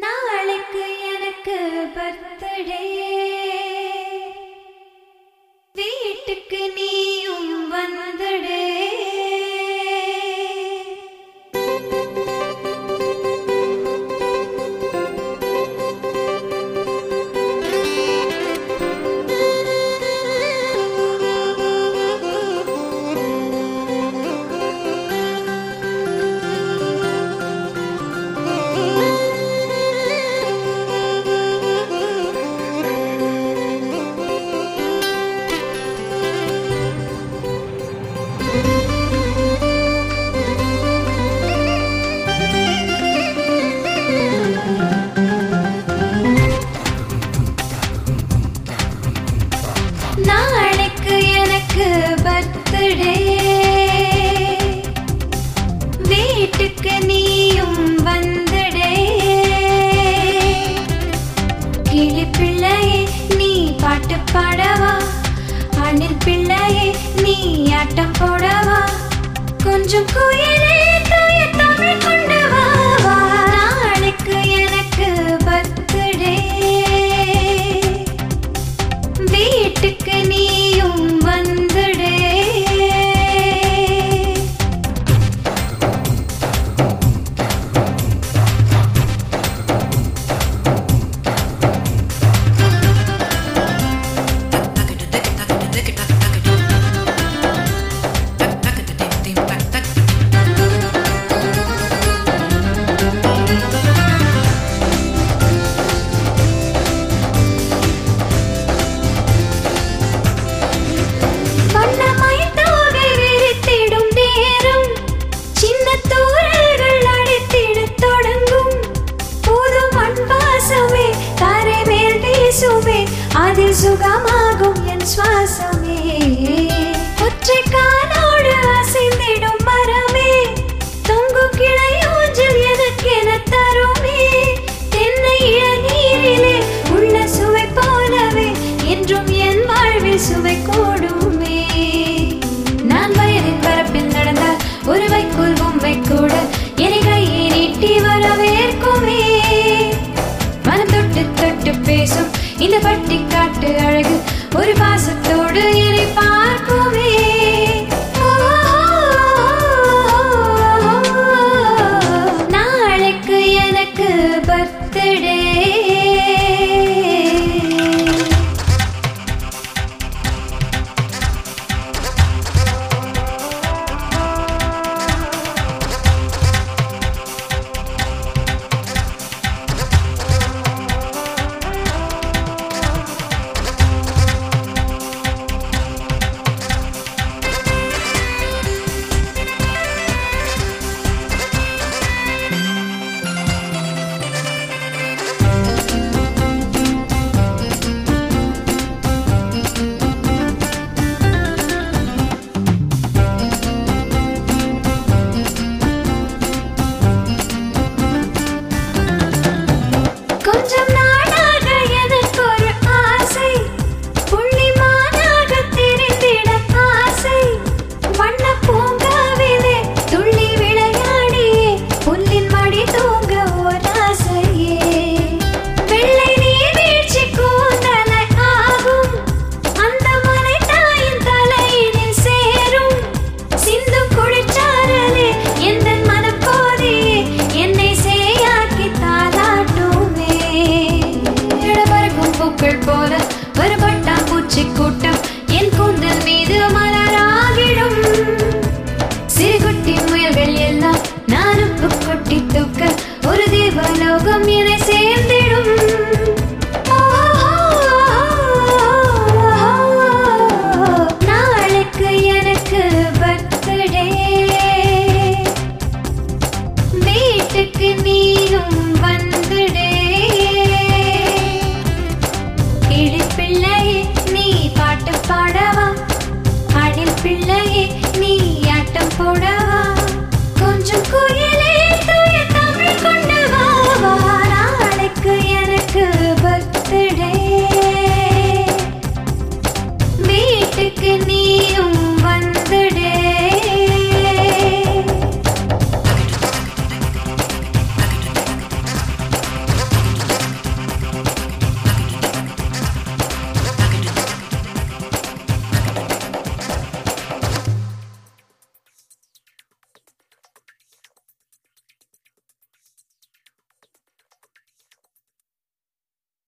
நாளைக்கு எனக்கு பர்த்டே வீட்டுக்கு நீயும் வந்துடு நாளைக்கு எனக்கு பர்த்டே வீட்டுக்கு நீயும் வந்துடே கிளி பிள்ளையே நீ பாட்டு பாடவா அணில் பிள்ளையே நீ ஆட்டம் போடவா கொஞ்சம் குயிலே தூய தமிழ் கொண்டு வா வா. நாளைக்கு எனக்கு பர்த்டே வீட்டுக்கு நீயும் வந்துடே வண்ணமாய் தோகை விரித்திடும் நேரம் சின்ன தூரல்கள் அடித்திடத் தொடங்கும் புது மண் வாசமே தரை மேல் வீசுமே அதில் சுகமாகும் என் சுவாசமே ஒற்றை காலோடு அசைந்திடும் மரமே தொங்கும் கிளை ஊஞ்சல் எனக்கென தருமே தென்னை இளநீரிலே உள்ள சுவை போலவே என்றும் என் வாழ்வில் சுவை கூடுமே நான் வயதின் பரப்பில் நடந்தால் ஒரு வைக்கோல் பொம்மை கூட என்னை கையை நீட்டி வரவேற்குமே மனம் தொட்டு தொட்டு பேசும் இந்த பட்டி காட்டு அழகு ஒரு பாசத்தோடு என்னை பார்க்குமே நாளைக்கு எனக்கு பர்த்டே கொஞ்சம் நாளாக எனக்கு ஒரு ஆசை புள்ளிமானாக திரிந்திட ஆசை வண்ண பூங்காவிலே துள்ளி விளையாடியே புல்லின் மடி தூங்க ஒரு ஆசையே வெள்ளை நீர் வீழ்ச்சி கூந்தலை ஆகும் அந்த மலை தாயின் தலையினில் சேரும் சிந்து குளிர்ச்சாரலே எந்த மனக்கோதியே என்னை சேயாக்கி தாளாட்டுமே பறக்கும் பூக்கள் போல ஒரு பட்டாம்பூச்சி கூட்டம் என் கூந்தல் மீது மலராகிடும் சிறுகுட்டி முயல்கள் எல்லாம் நான் உப்பு கொட்டி தூக்க ஒரு தேவலோகம் என